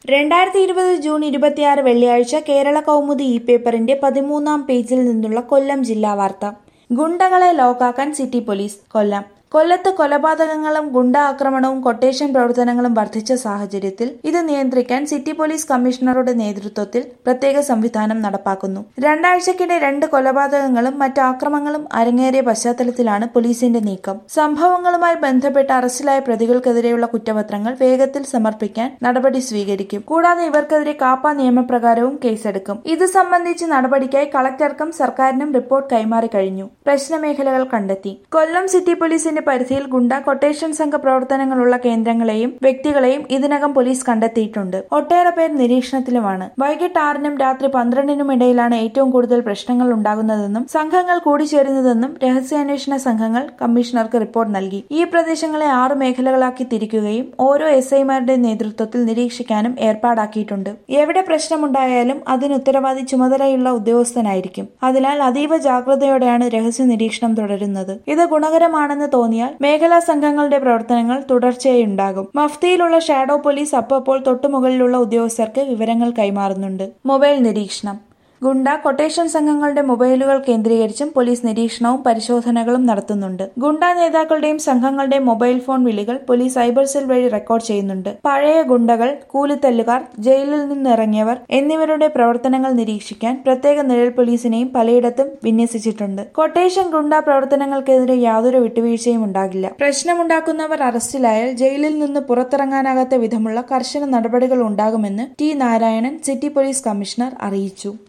രണ്ടായിരത്തി ഇരുപത് ജൂൺ ഇരുപത്തിയാറ് വെള്ളിയാഴ്ച കേരള കൗമുദി ഇ പേപ്പറിന്റെ പതിമൂന്നാം പേജിൽ നിന്നുള്ള കൊല്ലം ജില്ലാ വാർത്ത ഗുണ്ടകളെ ലോക്കാക്കാൻ സിറ്റി പോലീസ് കൊല്ലം കൊല്ലത്ത് കൊലപാതകങ്ങളും ഗുണ്ട ആക്രമണവും കൊട്ടേഷൻ പ്രവർത്തനങ്ങളും വർദ്ധിച്ച സാഹചര്യത്തിൽ ഇത് നിയന്ത്രിക്കാൻ സിറ്റി പോലീസ് കമ്മീഷണറുടെ നേതൃത്വത്തിൽ പ്രത്യേക സംവിധാനം നടപ്പാക്കുന്നു രണ്ടാഴ്ചക്കിടെ രണ്ട് കൊലപാതകങ്ങളും മറ്റ് ആക്രമണങ്ങളും അരങ്ങേറിയ പശ്ചാത്തലത്തിലാണ് പോലീസിന്റെ നീക്കം സംഭവങ്ങളുമായി ബന്ധപ്പെട്ട് അറസ്റ്റിലായ പ്രതികൾക്കെതിരെയുള്ള കുറ്റപത്രങ്ങൾ വേഗത്തിൽ സമർപ്പിക്കാൻ നടപടി സ്വീകരിക്കും കൂടാതെ ഇവർക്കെതിരെ കാപ്പ നിയമപ്രകാരവും കേസെടുക്കും ഇത് സംബന്ധിച്ച് നടപടിക്കായി കളക്ടർക്കും സർക്കാരിനും റിപ്പോർട്ട് കൈമാറി കഴിഞ്ഞു പ്രശ്നമേഖലകൾ കണ്ടെത്തി കൊല്ലം സിറ്റി പോലീസിന്റെ പരിധിയിൽ ഗുണ്ട കൊട്ടേഷൻ സംഘ പ്രവർത്തനങ്ങളുള്ള കേന്ദ്രങ്ങളെയും വ്യക്തികളെയും ഇതിനകം പോലീസ് കണ്ടെത്തിയിട്ടുണ്ട് ഒട്ടേറെ പേർ നിരീക്ഷണത്തിലുമാണ് വൈകിട്ട് ആറിനും രാത്രി പന്ത്രണ്ടിനും ഇടയിലാണ് ഏറ്റവും കൂടുതൽ പ്രശ്നങ്ങൾ ഉണ്ടാകുന്നതെന്നും സംഘങ്ങൾ കൂടിച്ചേരുന്നതെന്നും രഹസ്യാന്വേഷണ സംഘങ്ങൾ കമ്മീഷണർക്ക് റിപ്പോർട്ട് നൽകി ഈ പ്രദേശങ്ങളെ ആറ് മേഖലകളാക്കി തിരിക്കുകയും ഓരോ എസ് ഐമാരുടെ നേതൃത്വത്തിൽ നിരീക്ഷിക്കാനും ഏർപ്പാടാക്കിയിട്ടുണ്ട് എവിടെ പ്രശ്നമുണ്ടായാലും അതിന് ഉത്തരവാദി ചുമതലയുള്ള ഉദ്യോഗസ്ഥനായിരിക്കും അതിനാൽ അതീവ ജാഗ്രതയോടെയാണ് രഹസ്യ നിരീക്ഷണം തുടരുന്നത് ഇത് ഗുണകരമാണെന്ന് തോന്നിയാൽ മേഖലാ സംഘങ്ങളുടെ പ്രവർത്തനങ്ങൾ തുടർച്ചയായി ഉണ്ടാകും മഫ്തിയിലുള്ള ഷാഡോ പോലീസ് അപ്പപ്പോൾ തൊട്ടുമുകളിലുള്ള ഉദ്യോഗസ്ഥർക്ക് വിവരങ്ങൾ കൈമാറുന്നുണ്ട് മൊബൈൽ നിരീക്ഷണം ഗുണ്ട കൊട്ടേഷൻ സംഘങ്ങളുടെ മൊബൈലുകൾ കേന്ദ്രീകരിച്ചും പോലീസ് നിരീക്ഷണവും പരിശോധനകളും നടത്തുന്നുണ്ട് ഗുണ്ട നേതാക്കളുടെയും സംഘങ്ങളുടെയും മൊബൈൽ ഫോൺ വിളികൾ പോലീസ് സൈബർ സെൽ വഴി റെക്കോർഡ് ചെയ്യുന്നുണ്ട് പഴയ ഗുണ്ടകൾ കൂലിത്തല്ലുകാർ ജയിലിൽ നിന്നിറങ്ങിയവർ എന്നിവരുടെ പ്രവർത്തനങ്ങൾ നിരീക്ഷിക്കാൻ പ്രത്യേക നിഴൽ പോലീസിനെയും പലയിടത്തും വിന്യസിച്ചിട്ടുണ്ട് കൊട്ടേഷൻ ഗുണ്ട പ്രവർത്തനങ്ങൾക്കെതിരെ യാതൊരു വിട്ടുവീഴ്ചയും ഉണ്ടാകില്ല പ്രശ്നമുണ്ടാക്കുന്നവർ അറസ്റ്റിലായാൽ ജയിലിൽ നിന്ന് പുറത്തിറങ്ങാനാകാത്ത വിധമുള്ള കർശന നടപടികൾ ഉണ്ടാകുമെന്ന് T Narayanan city police commissioner അറിയിച്ചു